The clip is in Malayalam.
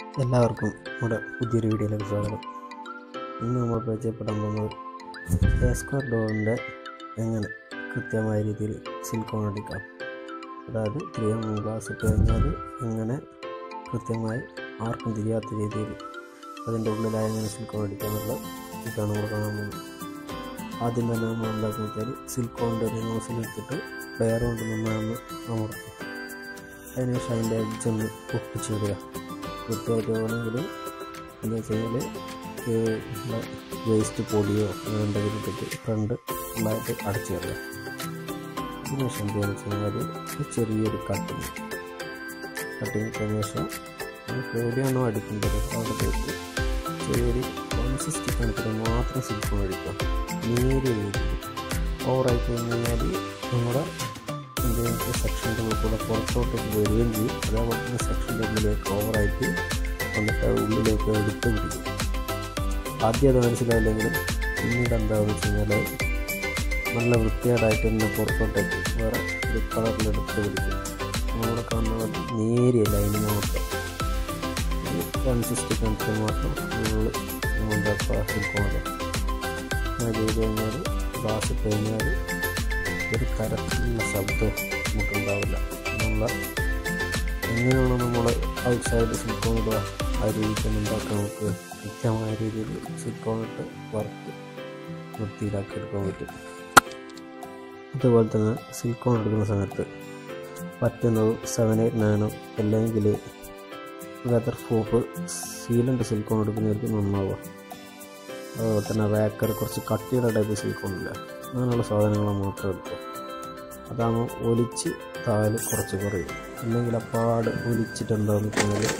എല്ലാവർക്കും നമ്മുടെ പുതിയൊരു വീഡിയോയിലേക്ക് സ്വാഗതം ഇന്ന് നമ്മൾ പരിചയപ്പെടാൻ പോകുന്നത് എ സ്ക്വയർ ഡോറിൻ്റെ എങ്ങനെ കൃത്യമായ രീതിയിൽ സിലിക്കോൺ അടിക്കാം അതായത് ത്രീ എം ഗ്ലാസ് ഇട്ട് കഴിഞ്ഞാൽ എങ്ങനെ കൃത്യമായി ആർക്കും തിരിയാത്ത രീതിയിൽ അതിൻ്റെ ഉള്ളിലായി എങ്ങനെ സിലിക്കോൺ അടിക്കാമെന്നുള്ള ഇതാണ് നമ്മൾ കാണാൻ പോകുന്നത് ആദ്യം തന്നെ നമ്മൾ എന്താക്കുന്നത് വെച്ചാൽ സിലിക്കോണിൻ്റെ ഒരു നോസിൽ എടുത്തിട്ട് പ്ലെയർ കൊണ്ട് നന്നായി അമർത്തും അതിനുശേഷം അതിൻ്റെ എഡ്ജ് ഒന്ന് ഒട്ടിച്ചിടുക കൃത്യമായിട്ട് വേണമെങ്കിൽ എന്താ വെച്ച് കഴിഞ്ഞാൽ വേസ്റ്റ് പൊടിയോ അങ്ങനെ എന്തെങ്കിലും ഇട്ടിട്ട് ഫ്രണ്ട് ഫുള്ളായിട്ട് അടച്ചു കളയുക അതിനുശേഷം എന്താണെന്ന് വെച്ച് കഴിഞ്ഞാൽ ഒരു ചെറിയൊരു കട്ടിങ് കട്ടിങ് ഇട്ടതിന് ശേഷം നമുക്ക് എവിടെയാണോ അടിക്കേണ്ടത് അവിടത്തേക്ക് ചെറിയൊരു വൺ സിക്സ്റ്റി കണക്കിന് മാത്രം സിലിക്കോൺ അടിക്കുക നേരിയ രീതിയിൽ ഓവറായി കഴിഞ്ഞ് കഴിഞ്ഞാൽ നമ്മുടെ എന്തെങ്കിലും സെക്ഷൻ്റെ കൂടെ പുറത്തോട്ടേക്ക് വരികയും ചെയ്യും അതേപോലെ തന്നെ സെക്ഷൻ്റെ ഉള്ളിലേക്ക് ഓവറായിട്ട് വന്നിട്ട് ആ ഉള്ളിലേക്ക് എടുത്ത് പിടിക്കും ആദ്യം അത് മനസ്സിലായില്ലെങ്കിലും പിന്നീട് എന്താണെന്ന് വെച്ച് കഴിഞ്ഞാൽ നല്ല വൃത്തികേടായിട്ട് തന്നെ പുറത്തോട്ടേക്ക് വേറെ ഒരു കളറിൽ എടുത്ത് പിടിക്കും നമ്മുടെ കാണുന്നത് നേരിയ ലൈന് മാത്രം വൺ സിക്സ്റ്റി കണക്കിന് മാത്രം ഫുള്ള് നമ്മുടെ സിലിക്കോണിൽ അങ്ങനെ ചെയ്ത് കഴിഞ്ഞാൽ ഗ്ലാസ് ഇട്ട് കഴിഞ്ഞാൽ ഒരു കരത്തിലുള്ള ശബ്ദം നമുക്കുണ്ടാവില്ല നമ്മൾ എങ്ങനെയാണോ നമ്മൾ ഔട്ട്സൈഡ് സിലിക്കോൺ ഇടുക ആ രീതിക്ക് തന്നെ ഉണ്ടാക്കാൻ നമുക്ക് കൃത്യമായ രീതിയിൽ സിലിക്കോൺ ഇട്ട് വർക്ക് വൃത്തിയിലാക്കി എടുക്കാൻ പറ്റും അതുപോലെ തന്നെ സിലിക്കോൺ എടുക്കുന്ന സമയത്ത് പറ്റുന്നത് സെവൻ എയ്റ്റ് നയനോ അല്ലെങ്കിൽ വെതർ പ്രൂഫ് സീലൻ്റ് സിലിക്കോൺ എടുക്കുന്നവർക്ക് നന്നാവുക അതുപോലെ തന്നെ വേക്കർ കുറച്ച് കട്ടിയുടെ ടൈപ്പ് സിലിക്കോൺ ഇല്ല അങ്ങനെയുള്ള സാധനങ്ങൾ മാത്രം എടുക്കുക അതാകുമ്പോൾ ഒലിച്ച് താല് കുറച്ച് കുറയും അല്ലെങ്കിൽ അപ്പാട് ഒലിച്ചിട്ട് എന്താണെന്ന് വെച്ച് കഴിഞ്ഞാൽ